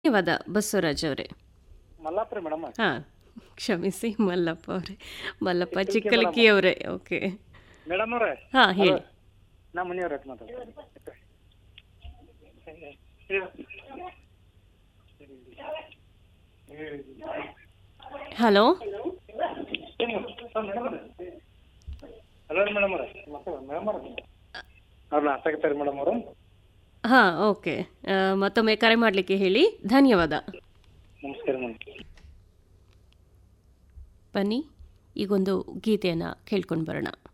ಧನ್ಯವಾದ ಬಸವರಾಜ್ ಅವರೇ ಮಲ್ಲಾಪುರ ಮೇಡಮ್ ಹಾಂ ಕ್ಷಮಿಸಿ ಮಲ್ಲಪ್ಪ ಅವರೇ ಮಲ್ಲಪ್ಪ ಚಿಕ್ಕಲಕ್ಕಿ ಅವರೇ ಓಕೆ ಮೇಡಮ್ ಅವ್ರೆ ಹಾಂ ಹೇಳಿ ನಾ ಮನೆಯವ್ರ ಹತ್ರ ಮಾತಾಡ್ತೀನಿ ಹಲೋ ಹಲೋ ಮೇಡಮ್ ಅವ್ರೆ ಮೇಡಮ್ ಅವ್ರ ಅವ್ರನ್ನ ಹತ್ತಾಗತ್ತಾರೆ ಮೇಡಮ್ ಅವರು ಹಾಂ ಓಕೆ ಆ, ಮತ್ತೊಮ್ಮೆ ಕರೆ ಮಾಡಲಿಕ್ಕೆ ಹೇಳಿ ಧನ್ಯವಾದ ನಮಸ್ಕಾರ ಮೇಡಮ್ ಬನ್ನಿ ಈಗೊಂದು ಗೀತೆಯನ್ನು ಕೇಳ್ಕೊಂಡು ಬರೋಣ